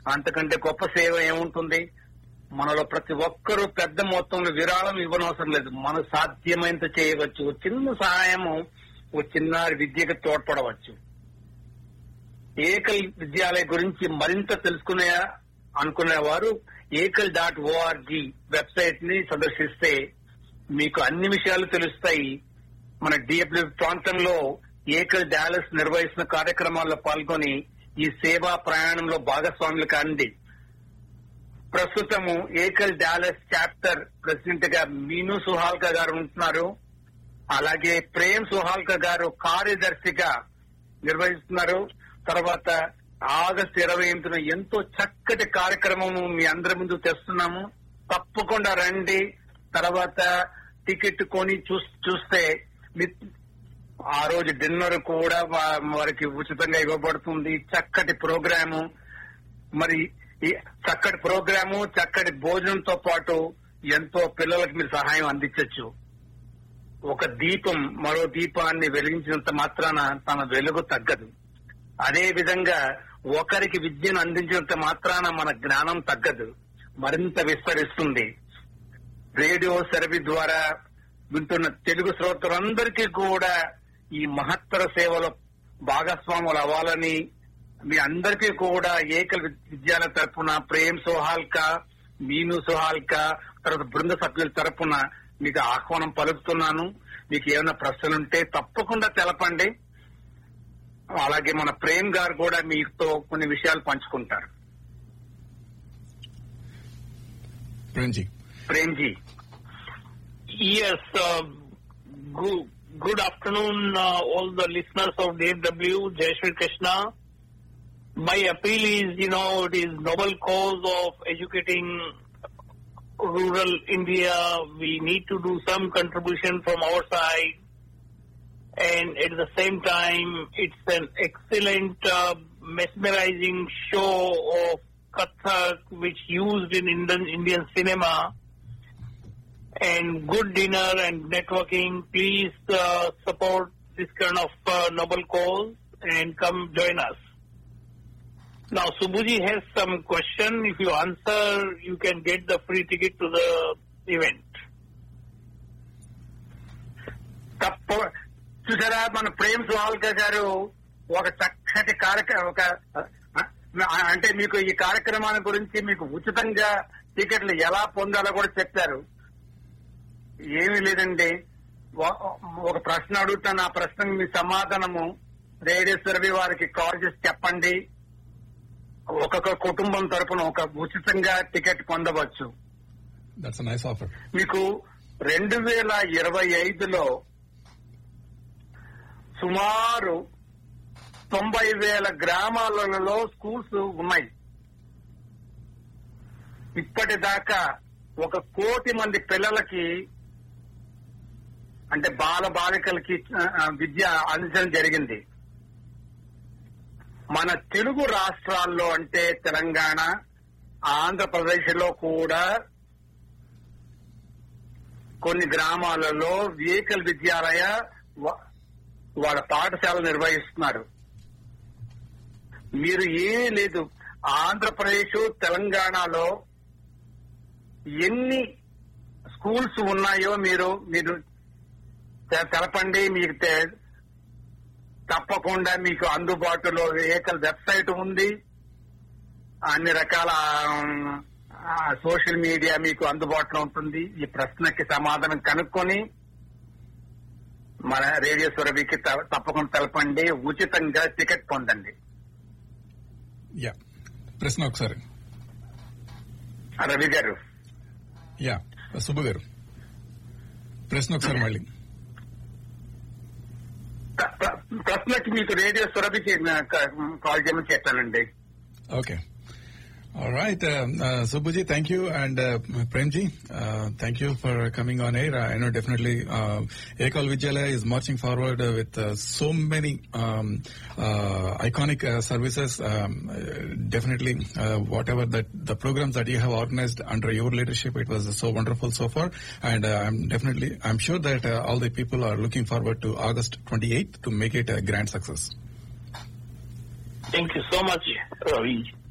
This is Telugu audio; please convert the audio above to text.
అంతకంటే గొప్ప సేవ ఏముంటుంది మనలో ప్రతి ఒక్కరూ పెద్ద మొత్తంలో విరాళం ఇవ్వనవసరం లేదు మన సాధ్యమైనంత చేయవచ్చు ఒక చిన్న సహాయము ఒక చిన్నారి విద్యకు తోడ్పడవచ్చు ఏకల్ విద్యాలయ గురించి మరింత తెలుసుకునే అనుకునేవారు ఏకల్ డాట్ ఓఆర్జీ వెబ్సైట్ ని సందర్శిస్తే మీకు అన్ని విషయాలు తెలుస్తాయి మన డిఎఫ్డి ప్రాంతంలో ఏకల్ డాలస్ నిర్వహిస్తున్న కార్యక్రమాల్లో పాల్గొని ఈ సేవా ప్రయాణంలో భాగస్వాములు కాండి ప్రస్తుతము ఏకల్ డాలస్ చాప్టర్ ప్రెసిడెంట్ గా మీను సుహాల్కా గారు ఉంటున్నారు అలాగే ప్రేమ్ సుహాల్కా గారు కార్యదర్శిగా నిర్వహిస్తున్నారు తర్వాత ఆగస్టు ఇరవై ఎనిమిదిన ఎంతో చక్కటి కార్యక్రమం మీ అందరి ముందు తెస్తున్నాము తప్పకుండా రండి తర్వాత టికెట్ కొని చూస్- చూస్తే మీ- ఆ రోజు డిన్నర్ కూడా వా- వారికి ఉచితంగా ఇవ్వబడుతుంది చక్కటి ప్రోగ్రాము మరి ఈ చక్కటి ప్రోగ్రాము చక్కటి భోజనంతో పాటు ఎంతో పిల్లలకు మీరు సహాయం అందించవచ్చు ఒక దీపం మరో దీపాన్ని వెలిగించినంత మాత్రాన తన వెలుగు తగ్గదు అదే విధంగా ఒకరికి విద్యను అందించినంత మాత్రాన మన జ్ఞానం తగ్గదు మరింత విస్తరిస్తుంది రేడియో సెరవి ద్వారా వింటున్న తెలుగు శ్రోతలందరికీ కూడా ఈ మహత్తర సేవలో భాగస్వాములు అవ్వాలని మీ అందరికీ కూడా ఏకల్ విద్యాలయ తరపున ప్రేమ్ సోహాల్కా మీను సోహాల్కా తర్వాత బృంద సభ్యుల తరపున మీకు ఆహ్వానం పలుకుతున్నాను మీకు ఏమైనా ప్రశ్నలుంటే తప్పకుండా తెలపండి అలాగే మన ప్రేమ్ గారు కూడా మీతో కొన్ని విషయాలు పంచుకుంటారు Premji Prem ji Yes, uh, good, good afternoon, uh, all the listeners of DFW, Jai Shri Krishna. My appeal is, you know, it is noble cause of educating rural India. We need to do some contribution from our side. And at the same time, it's an excellent, uh, mesmerizing show of Kathak, which used in Indian, Indian cinema and good dinner and networking. Please uh, support this kind of uh, noble cause and come join us. Now, Subhuji has some question. If you answer, you can get the free ticket to the event. తప్ప చూసారా మన ప్రేమ్ సుహాల్కా గారు ఒక చక్కటి కార్యక్రమం ఒక ఆ, అంటే మీకు ఈ కార్యక్రమాల గురించి మీకు ఉచితంగా టికెట్లు ఎలా పొందాలో కూడా చెప్పారు ఏమీ లేదండి ఒ- ఒక ప్రశ్న అడుగుతాను ఆ ప్రశ్నకు మీ సమాధానము రేడియో సర్వీ వారికి కాల్ చేసి చెప్పండి ఒక్కొక్క కుటుంబం తరపున ఒక ఉచితంగా టికెట్ పొందవచ్చు దట్స్ నైస్ ఆఫర్ మీకు రెండు వేల ఇరవై ఐదులో సుమారు తొంభై వేల గ్రామాలలో స్కూల్స్ ఉన్నాయి ఇప్పటిదాకా ఒక కోటి మంది పిల్లలకి అంటే బాల బాలికలకి ఆ, ఆ, విద్య అందించడం జరిగింది మన తెలుగు రాష్ట్రాల్లో అంటే తెలంగాణ ఆంధ్రప్రదేశ్ లో కూడా కొన్ని గ్రామాలలో వెహికల్ విద్యాలయ వా- వాళ్ళ పాఠశాల నిర్వహిస్తున్నారు మీరు ఏమీ లేదు ఆంధ్రప్రదేశ్ తెలంగాణలో ఎన్ని స్కూల్స్ ఉన్నాయో మీరు మీరు తె- తెలపండి మీకు తె- తప్పకుండా మీకు అందుబాటులో ఏకల్ వెబ్సైట్ ఉంది అన్ని రకాల ఆ, సోషల్ మీడియా మీకు అందుబాటులో ఉంటుంది ఈ ప్రశ్నకి సమాధానం కనుక్కొని మన రేడియో సురభికి త- తప్పకుండా తెలపండి ఉచితంగా టికెట్ పొందండి యా ప్రశ్న ఒకసారి రవి గారు యా సుబ్బు గారు ప్రశ్న ఒకసారి మళ్ళీ ప్ర- ప్ర- ప్రశ్నకి మీకు రేడియో సురభికి నా- క- కాల్ చేయమని చెప్పానండి Okay. All right. Um, uh, Subbuji, thank you. And uh, Premji, uh, thank you for coming on air. I know definitely uh, Ekal Vidyalaya is marching forward uh, with uh, so many um, uh, iconic uh, services. Um, uh, definitely, uh, whatever that the programs that you have organized under your leadership, it was so wonderful so far. And uh, I'm definitely, I'm sure that uh, all the people are looking forward to August 28th to make it a grand success. Thank you so much, Ravi.